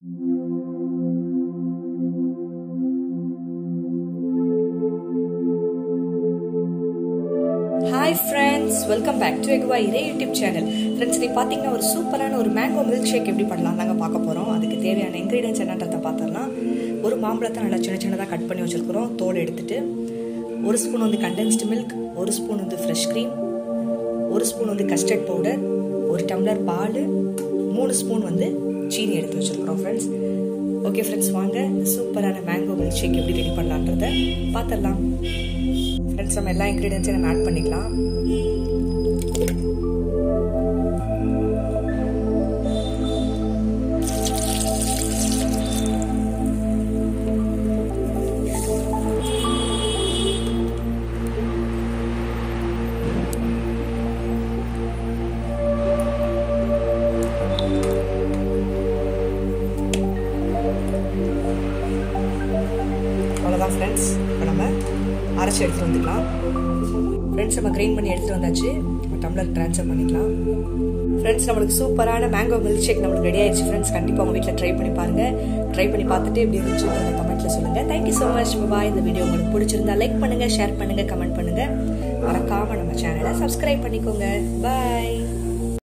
hi friends welcome back to எக்வா இரே YouTube channel friends நீ பார்த்தீங்கன்னா ஒரு சூப்பரான ஒரு மேங்கோ மில்க் ஷேக் எப்படி பண்ணலாம் நாங்கள் பார்க்க போகிறோம் அதுக்கு தேவையான இன்க்ரீடியன்ஸ் என்னன்றதை பார்த்தோம்னா ஒரு மாம்பழத்தை நல்லா சின்ன சின்னதாக கட் பண்ணி வச்சுருக்கிறோம் தோல் எடுத்துட்டு ஒரு ஸ்பூன் வந்து கண்டென்ஸ்டு மில்க் ஒரு ஸ்பூன் வந்து ஃப்ரெஷ் க்ரீம் ஒரு ஸ்பூன் வந்து கஸ்டர்ட் பவுடர் ஒரு டம்ளர் பால் மூணு ஸ்பூன் வந்து சீனி எடுத்து வச்சுருக்கிறோம் ஃப்ரெண்ட்ஸ் ஓகே ஃப்ரெண்ட்ஸ் வாங்க சூப்பரான மேங்கோ மில்க் ஷேக் எப்படி ரெடி பண்ணலான்றத பார்த்துடலாம் ஃப்ரெண்ட்ஸ் நம்ம எல்லா இன்க்ரீடியன்ஸையும் நம்ம ஆட் பண்ணிக்கலாம் அவ்வளோதான் ஃப்ரெண்ட்ஸ் இப்போ நம்ம அரைச்சி எடுத்துகிட்டு வந்துக்கலாம் ஃப்ரெண்ட்ஸ் நம்ம கிரைண்ட் பண்ணி எடுத்துகிட்டு வந்தாச்சு நம்ம டம்ளர் ட்ரான்ஸ்ஃபர் பண்ணிக்கலாம் ஃப்ரெண்ட்ஸ் நம்மளுக்கு சூப்பரான மேங்கோ மில்க் ஷேக் நம்மளுக்கு ரெடி ஆயிடுச்சு ஃப்ரெண்ட்ஸ் கண்டிப்பாக உங்கள் வீட்டில் ட்ரை பண்ணி பாருங்கள் ட்ரை பண்ணி பார்த்துட்டு எப்படி இருந்துச்சுன்றத கமெண்ட்டில் சொல்லுங்கள் தேங்க்யூ ஸோ மச் பாய் இந்த வீடியோ உங்களுக்கு பிடிச்சிருந்தா லைக் பண்ணுங்கள் ஷேர் பண்ணுங்கள் கமெண்ட் பண்ணுங்கள் மறக்காமல் நம்ம சேனலை சப்ஸ்கிரைப் பண்ணிக்கோங்க பாய்